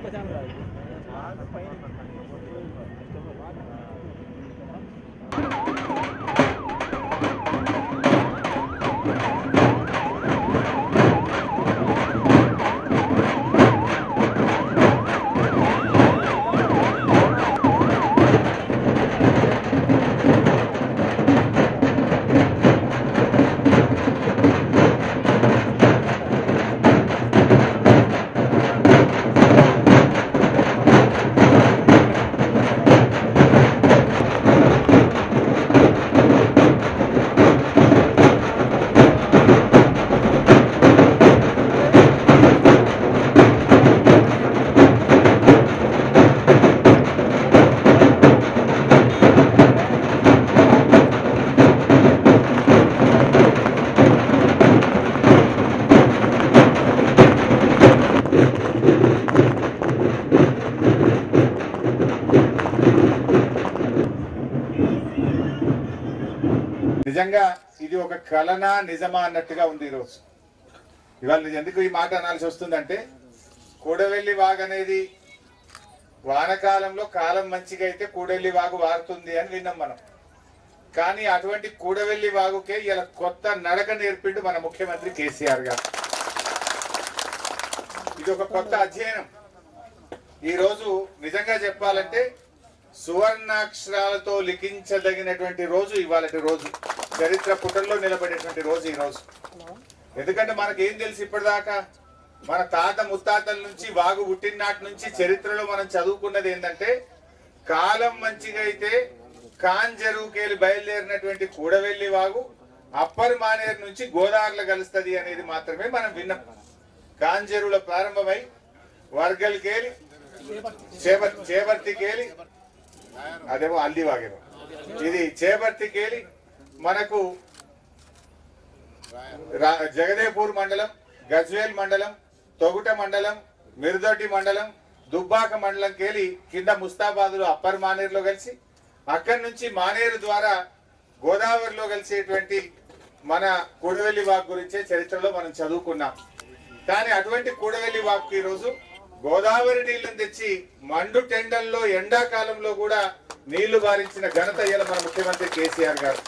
నిజంగా ఇది ఒక కలనా నిజమా అన్నట్టుగా ఉంది ఈరోజు ఇవాళ నేను ఎందుకు ఈ మాట అనాల్సి వస్తుందంటే కూడవెల్లి వాగు అనేది వానకాలంలో కాలం మంచిగా అయితే కూడవెల్లి వాగు వారుతుంది అని విన్నాం మనం కానీ అటువంటి కూడవెల్లి వాగుకే ఇలా కొత్త నడక నేర్పిండు మన ముఖ్యమంత్రి కేసీఆర్ గారు ఇది ఒక కొత్త అధ్యయనం ఈ రోజు నిజంగా చెప్పాలంటే సువర్ణాక్షరాలతో లిఖించదగినటువంటి రోజు ఇవాళటి రోజు చరిత్ర పుటల్లో నిలబడేటువంటి రోజు ఈ రోజు ఎందుకంటే మనకేం తెలుసు ఇప్పటిదాకా మన తాత ముత్తాతల నుంచి వాగు పుట్టినాటి నుంచి చరిత్రలో మనం చదువుకున్నది ఏంటంటే కాలం మంచిగా అయితే కాంజరువుకేలి బయలుదేరినటువంటి కూడవెల్లి వాగు అప్పర్ మానేరు నుంచి గోదావరిలో కలుస్తుంది అనేది మాత్రమే మనం విన్నాం కాంజరువులో ప్రారంభమై వర్గల్కేలి చేబర్ చేబర్తికేలి అదేమో అల్లివాగేమో ఇది చేబర్తికేలి మనకు రా- జగదేపూర్ మండలం గజ్వేల్ మండలం తొగుట మండలం మిరుదొడ్డి మండలం దుబ్బాక మండలం కేలి కింద ముస్తాబాదులో అప్పర్ మానేరులో కలిసి అక్కడి నుంచి మానేరు ద్వారా గోదావరిలో కలిసేటువంటి మన కూడవెల్లి వాక్ గురించే చరిత్రలో మనం చదువుకున్నాం కానీ అటువంటి కూడవెల్లి వాక్ ఈ రోజు గోదావరి నీళ్లను తెచ్చి మండు టెండల్లో ఎండాకాలంలో కూడా నీళ్లు బారించిన ఘనత ఇయ్యాల మన ముఖ్యమంత్రి కేసీఆర్ గారు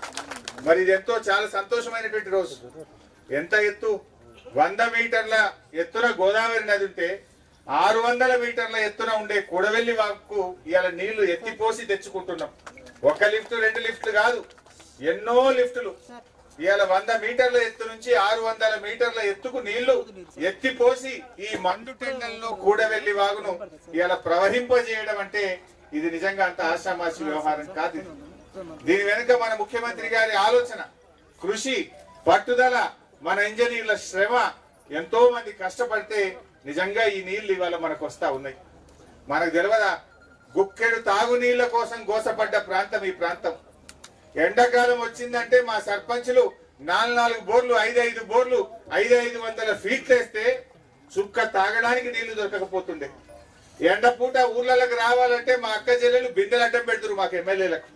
మరి ఇది ఎంతో చాలా సంతోషమైనటువంటి రోజు ఎంత ఎత్తు వంద మీటర్ల ఎత్తున గోదావరి నది ఉంటే ఆరు వందల మీటర్ల ఎత్తున ఉండే కూడవెల్లి వాక్కు ఇవాళ నీళ్లు ఎత్తిపోసి తెచ్చుకుంటున్నాం ఒక లిఫ్ట్ రెండు లిఫ్ట్లు కాదు ఎన్నో లిఫ్టులు ఇవాళ వంద మీటర్ల ఎత్తు నుంచి ఆరు వందల మీటర్ల ఎత్తుకు నీళ్లు ఎత్తిపోసి ఈ మండు టెండల్లో కూడవెల్లి వాగును ఇవాళ ప్రవహింపజేయడం అంటే ఇది నిజంగా అంత ఆశామాషి వ్యవహారం కాదు ఇది. దీని వెనుక మన ముఖ్యమంత్రి గారి ఆలోచన కృషి పట్టుదల మన ఇంజనీర్ల శ్రమ ఎంతో మంది కష్టపడితే నిజంగా ఈ నీళ్లు ఇవాళ మనకు వస్తా ఉన్నాయి మనకు తెలియదా గుక్కెడు తాగునీళ్ల కోసం గోసపడ్డ ప్రాంతం ఈ ప్రాంతం ఎండాకాలం వచ్చిందంటే మా సర్పంచులు నాలుగు నాలుగు బోర్లు ఐదు ఐదు బోర్లు ఐదు ఐదు వందల ఫీట్లు వేస్తే చుక్క తాగడానికి నీళ్లు దొరకకపోతుండే ఎండపూట ఊర్లలోకి రావాలంటే మా అక్క చెల్లెలు బిందెలు అడ్డం పెడుతురు మాకు ఎమ్మెల్యేలకు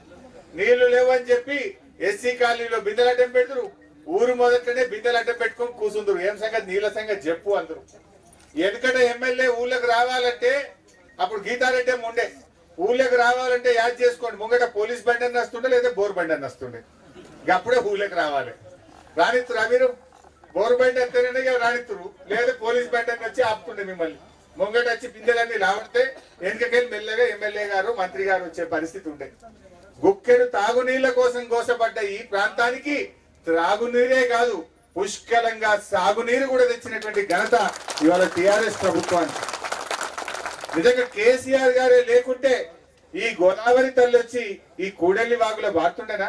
నీళ్లు లేవని చెప్పి ఎస్సీ కాలనీలో బిందెలు అడ్డం పెడుతురు ఊరు మొదట్లోనే బిందెలు అడ్డం పెట్టుకొని కూసుందరు ఏం సంగతి నీళ్ళ సంగతి చెప్పు అందరు ఎందుకంటే ఎమ్మెల్యే ఊళ్ళకి రావాలంటే అప్పుడు గీతారెడ్డి ఏమో ఉండే ఊళ్ళకి రావాలంటే యాడ్ చేసుకోండి ముంగట పోలీస్ బండి అని వస్తుండే లేదా బోర్ బండి అని వస్తుండే ఇక అప్పుడే ఊళ్ళకి రావాలి రానిస్తురా మీరు బోర్ బండి అంతేనే ఇక రానిస్తురు లేదా పోలీస్ బండి అని వచ్చి ఆపుతుండే మిమ్మల్ని ముంగట వచ్చి పిందెలన్నీ లావడితే వెనుకకెళ్ళి మెల్లగా ఎమ్మెల్యే గారు మంత్రి గారు వచ్చే పరిస్థితి ఉండే గుక్కెడు తాగునీళ్ల కోసం కోసపడ్డ ఈ ప్రాంతానికి త్రాగునీరే కాదు పుష్కలంగా సాగునీరు కూడా తెచ్చినటువంటి ఘనత ఇవాళ టిఆర్ఎస్ ప్రభుత్వానికి నిజంగా కేసీఆర్ గారే లేకుంటే ఈ గోదావరి తల్లి వచ్చి ఈ కూడెల్లి వాగులో బారుతుండేనా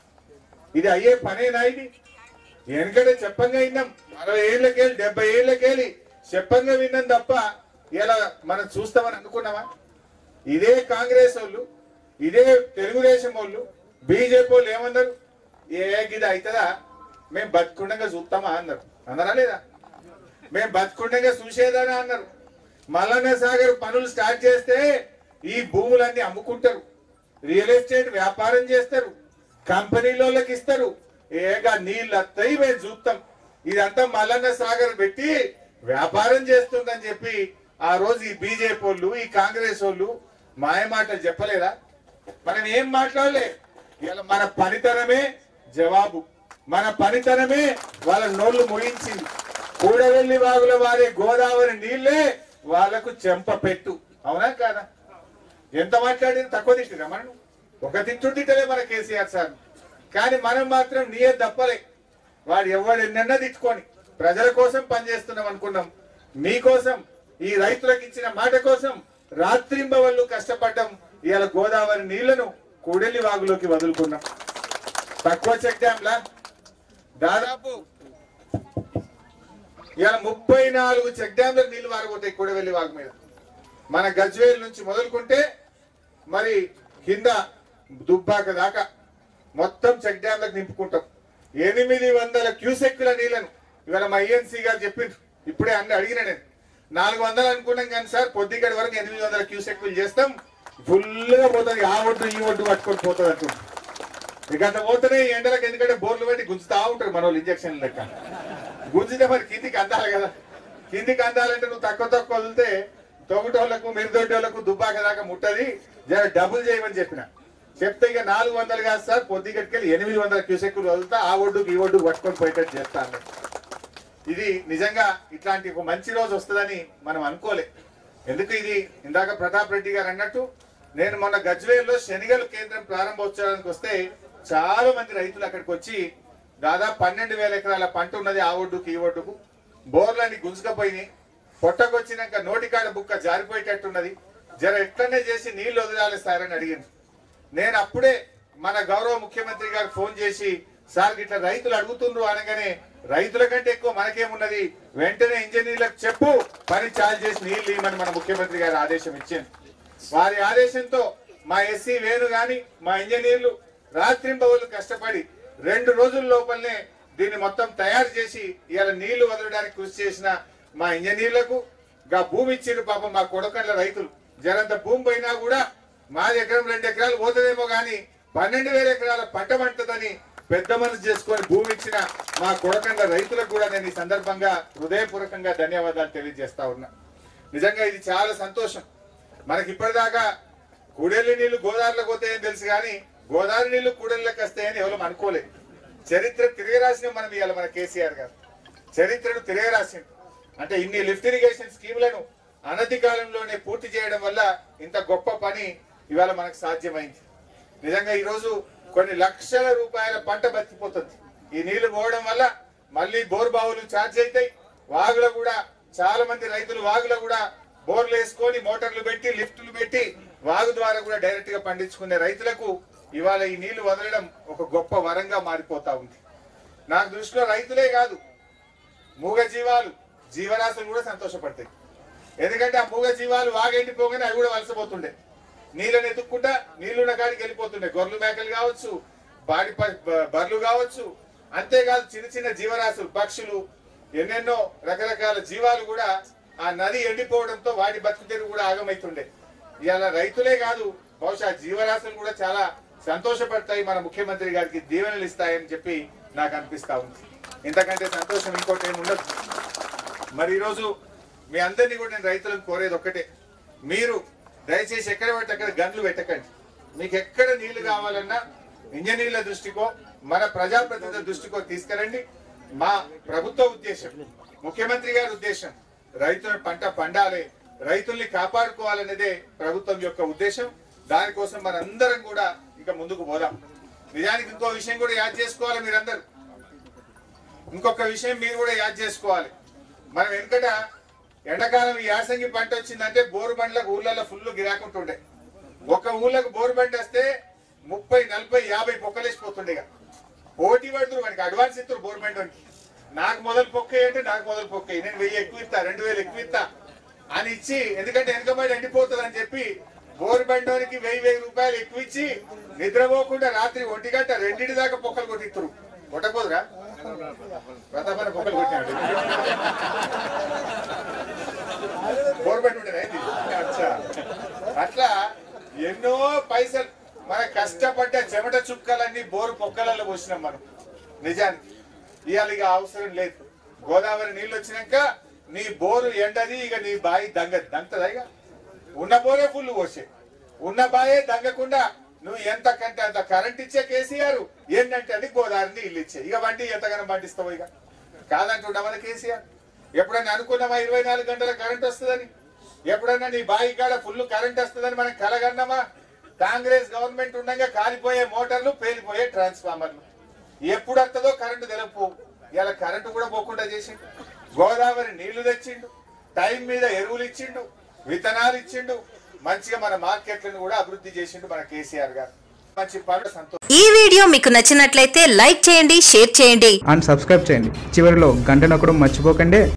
ఇది అయ్యే పనేనా ఇది వెనకడే చెప్పంగా విన్నాం అరవై ఏళ్ళకేళ్ళి డెబ్బై ఏళ్ళకేళ్ళి చెప్పంగా విన్నాం తప్ప ఇలా మనం చూస్తామని అనుకున్నామా ఇదే కాంగ్రెస్ వాళ్ళు ఇదే తెలుగుదేశం వాళ్ళు బీజేపీ వాళ్ళు ఏమన్నారు ఏ గిది అవుతుందా మేము బతుకుండగా చూస్తామా అన్నారు అన్నారా లేదా మేము బతుకుండగా చూసేదానా అన్నారు మల్లన్న సాగర్ పనులు స్టార్ట్ చేస్తే ఈ భూములన్నీ అమ్ముకుంటారు రియల్ ఎస్టేట్ వ్యాపారం చేస్తారు కంపెనీలోకి ఇస్తారు ఏగా నీళ్ళు వస్తాయి మేము చూస్తాం ఇదంతా మల్లన్న సాగర్ పెట్టి వ్యాపారం చేస్తుందని చెప్పి ఆ రోజు ఈ బీజేపీ వాళ్ళు ఈ కాంగ్రెస్ వాళ్ళు మాయమాటలు చెప్పలేదా మనం ఏం మాట్లాడలే ఇవాళ మన పనితనమే జవాబు మన పనితనమే వాళ్ళ నోళ్లు మోయించింది కూడవెల్లి వాగుల వారే గోదావరి నీళ్లే వాళ్ళకు చెంప పెట్టు అవునా కాదా ఎంత మాట్లాడినా తక్కువ తిట్టిరా మనం ఒక తిట్టు తిట్టలే మన కేసీఆర్ సార్ కానీ మనం మాత్రం నీయే తప్పలే వాడు ఎవడు ఎన్నెన్న తిట్టుకొని ప్రజల కోసం పనిచేస్తున్నాం అనుకున్నాం మీకోసం ఈ రైతులకు ఇచ్చిన మాట కోసం రాత్రింబవళ్ళు కష్టపడ్డం ఇవాళ గోదావరి నీళ్లను కూడెల్లి వాగులోకి వదులుకున్నాం తక్కువ చెక్ డ్యాంలా దాదాపు ఇవాళ ముప్పై నాలుగు చెక్ డ్యాంలకు నీళ్లు మారిపోతాయి కూడవెల్లి వాగు మీద మన గజ్వేల్ నుంచి మొదలుకుంటే మరి కింద దుబ్బాక దాకా మొత్తం చెక్ డ్యాంలకు నింపుకుంటాం ఎనిమిది వందల క్యూసెక్కుల నీళ్లను ఇవాళ మా ఈఎన్సీ గారు చెప్పిండ్రు ఇప్పుడే అన్ని అడిగిన నేను నాలుగు వందలు అనుకున్నాం కానీ సార్ పొద్దుగడి వరకు ఎనిమిది వందల క్యూసెక్కులు చేస్తాం ఫుల్గా పోతుంది ఆ ఒడ్డు ఈ ఒడ్డు పట్టుకొని పోతుంది అంటుండ్రు ఇక అంత పోతేనే ఈ ఎండలకు ఎందుకంటే బోర్లు పెట్టి గుంజుతా ఉంటారు మన వాళ్ళు ఇంజక్షన్ లెక్క గుంజితే మరి కిందికి అందాలి కదా కిందికి అందాలంటే నువ్వు తక్కువ తక్కువ వదిలితే తొగటోళ్లకు మిరుదొడ్డోళ్లకు దుబ్బాక దాకా ముట్టది జర డబుల్ చేయమని చెప్పిన చెప్తే ఇక నాలుగు వందలు కాదు సార్ పొద్దుగట్టుకెళ్ళి ఎనిమిది వందల క్యూసెక్కులు వదులుతా ఆ ఒడ్డుకి ఈ ఒడ్డుకు పట్టుకొని పోయేటట్టు చేస్తాను ఇది నిజంగా ఇట్లాంటి ఒక మంచి రోజు వస్తుందని మనం అనుకోలే ఎందుకు ఇది ఇందాక ప్రతాప్ రెడ్డి గారు అన్నట్టు నేను మొన్న గజ్వేల్లో శనిగల కేంద్రం ప్రారంభోత్సవానికి వస్తే చాలా మంది రైతులు అక్కడికి వచ్చి దాదాపు పన్నెండు వేల ఎకరాల పంట ఉన్నది ఆ ఒడ్డుకు ఈ ఒడ్డుకు బోర్లన్నీ గుంజుకపోయినాయి పొట్టకొచ్చినాక నోటికాడ బుక్క జారిపోయేటట్టున్నది జర ఎట్లనే చేసి నీళ్లు వదిలాలి సార్ అని అడిగింది నేను అప్పుడే మన గౌరవ ముఖ్యమంత్రి గారికి ఫోన్ చేసి సార్ ఇట్లా రైతులు అడుగుతుండ్రు అనగానే రైతుల కంటే ఎక్కువ మనకేమున్నది వెంటనే ఇంజనీర్లకు చెప్పు పని చాలు చేసి నీళ్లు ఇవ్వమని మన ముఖ్యమంత్రి గారు ఆదేశం ఇచ్చింది వారి ఆదేశంతో మా ఎస్సీ వేణు గాని మా ఇంజనీర్లు రాత్రింబవళ్ళు కష్టపడి రెండు రోజుల లోపలనే దీన్ని మొత్తం తయారు చేసి ఇవాళ నీళ్లు వదలడానికి కృషి చేసిన మా ఇంజనీర్లకు గా భూమి ఇచ్చిండ్రు పాపం మా కొడకళ్ళ రైతులు జరంత భూమి పోయినా కూడా మాది ఎకరం రెండు ఎకరాలు పోతుందేమో గాని పన్నెండు వేల ఎకరాల పంట పండుతుందని పెద్ద మనసు చేసుకొని భూమి ఇచ్చిన మా కొడకండ్ల రైతులకు కూడా నేను ఈ సందర్భంగా హృదయపూర్వకంగా ధన్యవాదాలు తెలియజేస్తా ఉన్నా నిజంగా ఇది చాలా సంతోషం మనకి ఇప్పటిదాకా కూడెల్లి నీళ్లు గోదావరిలోకి పోతాయని తెలుసు కానీ గోదావరి నీళ్లు కూడెళ్ళకి వస్తాయని ఎవరు అనుకోలేదు చరిత్ర తిరగరాసిన మనం ఇవాళ మన కేసీఆర్ గారు చరిత్రను తిరగరాసిండు అంటే ఇన్ని లిఫ్ట్ ఇరిగేషన్ స్కీములను అనతి కాలంలోనే పూర్తి చేయడం వల్ల ఇంత గొప్ప పని ఇవాళ మనకు సాధ్యమైంది నిజంగా ఈ రోజు కొన్ని లక్షల రూపాయల పంట బతికిపోతుంది ఈ నీళ్లు పోవడం వల్ల మళ్ళీ బోర్ బావులు ఛార్జ్ అవుతాయి వాగులో కూడా చాలా మంది రైతులు వాగులో కూడా బోర్లు వేసుకొని మోటార్లు పెట్టి లిఫ్టులు పెట్టి వాగు ద్వారా కూడా డైరెక్ట్ గా పండించుకునే రైతులకు ఇవాళ ఈ నీళ్లు వదలడం ఒక గొప్ప వరంగా మారిపోతా ఉంది నాకు దృష్టిలో రైతులే కాదు మూగ జీవాలు జీవరాశులు కూడా సంతోషపడతాయి ఎందుకంటే ఆ మూగ జీవాలు వాగెండిపోగానే అవి కూడా వలసపోతుండే నీళ్ళని ఎత్తుక్కుంటా నీళ్లున్న కాడికి వెళ్ళిపోతుండే గొర్రెలు మేకలు కావచ్చు బాడి ప- బ- బర్రెలు కావచ్చు అంతేకాదు చిన్న చిన్న జీవరాశులు పక్షులు ఎన్నెన్నో రకరకాల జీవాలు కూడా ఆ నది ఎండిపోవడంతో వాటి బతుకుతెరువు కూడా ఆగమైతుండే ఇవాళ రైతులే కాదు బహుశా జీవరాశులు కూడా చాలా సంతోషపడతాయి మన ముఖ్యమంత్రి గారికి దీవెనలు ఇస్తాయని చెప్పి నాకు అనిపిస్తా ఉంది ఇంతకంటే సంతోషం ఇంకోటి ఏమి ఉండదు మరి ఈరోజు మీ అందరినీ కూడా నేను రైతులను కోరేది ఒక్కటే మీరు దయచేసి ఎక్కడ పడితే అక్కడ గన్లు పెట్టకండి మీకు ఎక్కడ నీళ్లు కావాలన్నా ఇంజనీర్ల దృష్టికో మన ప్రజాప్రతినిధుల దృష్టికో తీసుకురండి మా ప్రభుత్వ ఉద్దేశం ముఖ్యమంత్రి గారి ఉద్దేశం రైతుల పంట పండాలి రైతుల్ని కాపాడుకోవాలనేదే ప్రభుత్వం యొక్క ఉద్దేశం దానికోసం మనందరం కూడా ఇక ముందుకు పోదాం నిజానికి ఇంకో విషయం కూడా యాద్ చేసుకోవాలి మీరందరూ ఇంకొక విషయం మీరు కూడా యాద్ చేసుకోవాలి మనం వెనుకట ఎండాకాలం ఈ యాసంగి పంట వచ్చిందంటే బోరు బండ్లకు ఊళ్ళల్లో ఫుల్ గిరాకుంటుండే ఒక ఊళ్ళకు బోరు బండి వస్తే ముప్పై నలభై యాభై పొక్కలేసిపోతుండే ఇక. పోటీ పడుతున్నారు మనకి అడ్వాన్స్ ఇస్తారు బోరు బండి వానికి. నాకు మొదలు పొక్కయ్య అంటే నాకు మొదలు పొక్కయ్య నేను వెయ్యి ఎక్కువ ఇస్తా రెండు వేలు ఎక్కువ ఇస్తా అని ఇచ్చి ఎందుకంటే వెనకబడి ఎండిపోతుంది అని చెప్పి బోరు బండోనికి వెయ్యి వెయ్యి రూపాయలు ఎక్కువ ఇచ్చి నిద్రపోకుండా రాత్రి ఒంటి గంట రెండింటి దాకా పొక్కలు కొట్టిస్తారు కొట్టకపోదురా ప్రతాపన పొక్కలు కొట్టినాడు గవర్నమెంట్ ఉండేనా ఇది? అచ్చా. అట్లా ఎన్నో పైసలు మన కష్టపడ్డ చెమట చుక్కలన్నీ బోరు పొక్కలలో పోసినాం మనం నిజానికి ఇవాళ ఇక అవసరం లేదు గోదావరి నీళ్ళు వచ్చినాక నీ బోరు ఎండది ఇక నీ బాయి దంగ దంగదా ఇక ఉన్న బోరే ఫుల్ పోసే ఉన్న బాయే దంగకుండా నువ్వు ఎంత కంటే అంత కరెంట్ ఇచ్చే కేసీఆర్ ఏంటంటే అది గోదావరి నీళ్ళు ఇచ్చే ఇక బండి ఎంతగానో పండిస్తావు ఇక కాదంటుండ మన కేసీఆర్ ఎప్పుడైనా అనుకున్నామా ఇరవై నాలుగు గంటల కరెంట్ వస్తుందని ఎప్పుడైనా నీ బాయి కాడ ఫుల్ కరెంట్ వస్తుందని మనం కలగన్నామా కాంగ్రెస్ గవర్నమెంట్ ఉండగా కాలిపోయే మోటార్లు పేలిపోయే ట్రాన్స్ఫార్మర్లు ఎప్పుడు వస్తుందో కరెంటు తెలుపు ఇలా కరెంటు కూడా పోకుండా చేసిండు గోదావరి నీళ్లు తెచ్చిండు టైం మీద ఎరువులు ఇచ్చిండు విత్తనాలు ఇచ్చిండు మంచిగా మన మార్కెట్లను కూడా అభివృద్ధి చేసిండు మన కేసీఆర్ గారు మంచి పనులు సంతోషం ఈ వీడియో మీకు నచ్చినట్లయితే లైక్ చేయండి షేర్ చేయండి అండ్ సబ్స్క్రైబ్ చేయండి చివరిలో గంట నొక్కడం మర్చిపోకండి